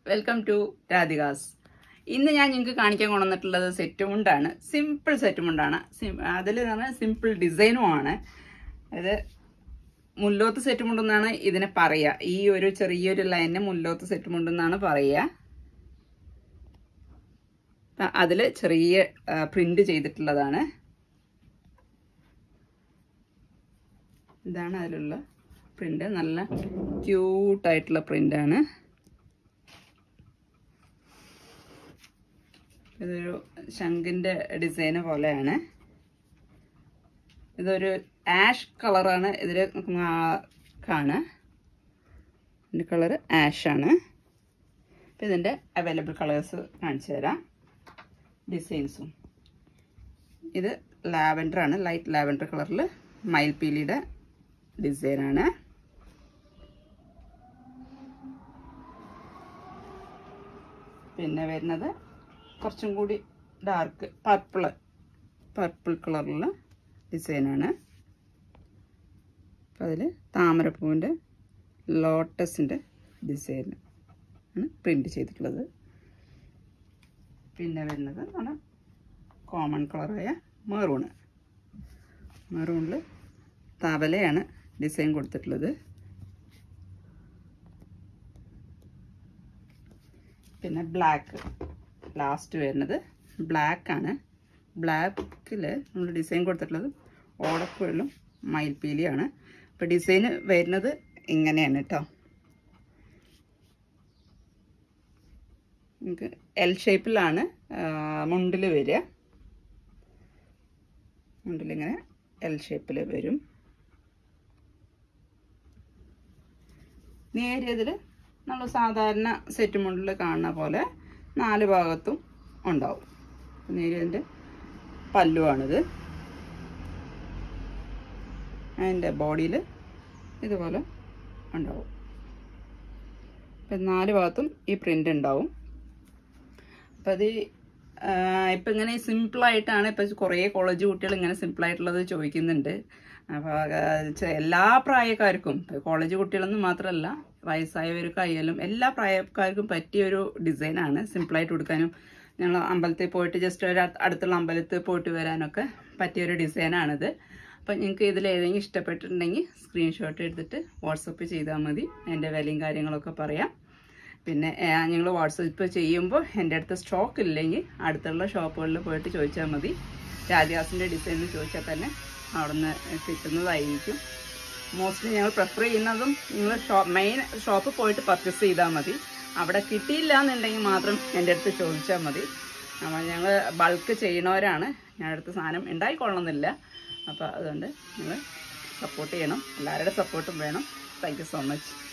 welcome to Radhika's ഇന്ന് ഞാൻ നിങ്ങൾക്ക് കാണിക്കാൻ കൊണ്ടുവന്നിട്ടുള്ളത് സെറ്റ് മുണ്ടാണ് സിമ്പിൾ സെറ്റ് മുണ്ടാണ് അതിൽ പറഞ്ഞാൽ സിമ്പിൾ ഡിസൈനുമാണ് അത് മുല്ലോത്ത് സെറ്റ് മുണ്ടെന്നാണ് ഇതിനെ പറയുക ഈ ഒരു ചെറിയൊരു ലൈനിന് മുല്ലോത്ത് സെറ്റ് മുണ്ടെന്നാണ് പറയുക അതിൽ ചെറിയ പ്രിന്റ് ചെയ്തിട്ടുള്ളതാണ് ഇതാണ് അതിലുള്ള പ്രിന്റ് നല്ല ക്യൂട്ടായിട്ടുള്ള പ്രിന്റാണ് ഇതൊരു ശംഖിൻ്റെ ഡിസൈന് പോലെയാണ് ഇതൊരു ആഷ് കളറാണ് ഇതിൽ കാണുക ഇതിൻ്റെ കളർ ആഷാണ് അപ്പം ഇതിൻ്റെ അവൈലബിൾ കളേഴ്സ് കാണിച്ചു തരാം ഡിസൈൻസും ഇത് ലാവൻഡർ ആണ് ലൈറ്റ് ലാവൻഡർ കളറിൽ മയിൽപീലിയുടെ ഡിസൈനാണ് പിന്നെ വരുന്നത് കുറച്ചും കൂടി ഡാർക്ക് പർപ്പിൾ പർപ്പിൾ കളറിലുള്ള ഡിസൈനാണ് അപ്പോൾ അതിൽ താമരപ്പൂവിൻ്റെ ലോട്ടസിൻ്റെ ഡിസൈൻ ആണ് പ്രിൻ്റ് ചെയ്തിട്ടുള്ളത് പിന്നെ വരുന്നത് ആണ് കോമൺ കളറായ മെറൂണ് മെറൂണിൽ തവലയാണ് ഡിസൈൻ കൊടുത്തിട്ടുള്ളത് പിന്നെ ബ്ലാക്ക് ലാസ്റ്റ് വരുന്നത് ബ്ലാക്ക് ആണ് ബ്ലാക്കിൽ നമ്മൾ ഡിസൈൻ കൊടുത്തിട്ടുള്ളത് ഓടക്കുഴലും മയിൽപ്പീലിയാണ് അപ്പോൾ ഡിസൈൻ വരുന്നത് ഇങ്ങനെയാണ് കേട്ടോ നമുക്ക് എൽ ഷേപ്പിലാണ് മുണ്ടിൽ വരിക മുണ്ടിലിങ്ങനെ എൽ ഷേപ്പിൽ വരും നേരിയതിൽ നമ്മൾ സാധാരണ സെറ്റ് മുണ്ടിൽ കാണുന്ന പോലെ നാല് ഭാഗത്തും ഉണ്ടാവും നേരിയതിൻ്റെ പല്ലുവാണിത് അതിൻ്റെ ബോഡിയിൽ ഇതുപോലെ ഉണ്ടാവും ഇപ്പം നാല് ഭാഗത്തും ഈ പ്രിൻ്റ് ഉണ്ടാവും അപ്പം അത് ഇപ്പം ഇങ്ങനെ സിമ്പിളായിട്ടാണ് ഇപ്പം കുറേ കോളേജ് കുട്ടികൾ ഇങ്ങനെ സിമ്പിളായിട്ടുള്ളത് ചോദിക്കുന്നുണ്ട് അപ്പോൾ എല്ലാ പ്രായക്കാർക്കും കോളേജ് കുട്ടികളൊന്നും മാത്രമല്ല വയസ്സായവർക്കായാലും എല്ലാ പ്രായക്കാർക്കും പറ്റിയൊരു ഡിസൈനാണ് സിമ്പിളായിട്ട് കൊടുക്കാനും ഞങ്ങൾ അമ്പലത്തിൽ പോയിട്ട് ജസ്റ്റ് ഒരു അടുത്തുള്ള അമ്പലത്തിൽ പോയിട്ട് വരാനൊക്കെ പറ്റിയൊരു ഡിസൈനാണിത് അപ്പം നിങ്ങൾക്ക് ഇതിൽ ഏതെങ്കിലും ഇഷ്ടപ്പെട്ടിട്ടുണ്ടെങ്കിൽ സ്ക്രീൻഷോട്ട് എടുത്തിട്ട് വാട്സപ്പ് ചെയ്താൽ മതി അതിൻ്റെ വിലയും കാര്യങ്ങളൊക്കെ പറയാം പിന്നെ ഞങ്ങൾ വാട്സപ്പ് ചെയ്യുമ്പോൾ എൻ്റെ അടുത്ത് സ്റ്റോക്ക് ഇല്ലെങ്കിൽ അടുത്തുള്ള ഷോപ്പുകളിൽ പോയിട്ട് ചോദിച്ചാൽ മതി രാജാസിൻ്റെ ഡിസൈൻ ചോദിച്ചാൽ തന്നെ അവിടെ നിന്ന് കിട്ടുന്നതായിരിക്കും മോസ്റ്റ്ലി ഞങ്ങൾ പ്രിഫർ ചെയ്യുന്നതും നിങ്ങൾ ഷോപ്പ് മെയിൻ ഷോപ്പ് പോയിട്ട് പർച്ചേസ് ചെയ്താൽ മതി അവിടെ കിട്ടിയില്ല എന്നുണ്ടെങ്കിൽ മാത്രം എൻ്റെ അടുത്ത് ചോദിച്ചാൽ മതി അപ്പോൾ ഞങ്ങൾ ബൾക്ക് ചെയ്യണവരാണ് ഞങ്ങളുടെ അടുത്ത് സാധനം ഉണ്ടായിക്കൊള്ളണമെന്നില്ല അപ്പോൾ അതുകൊണ്ട് നിങ്ങൾ സപ്പോർട്ട് ചെയ്യണം എല്ലാവരുടെ സപ്പോർട്ടും വേണം താങ്ക് സോ മച്ച്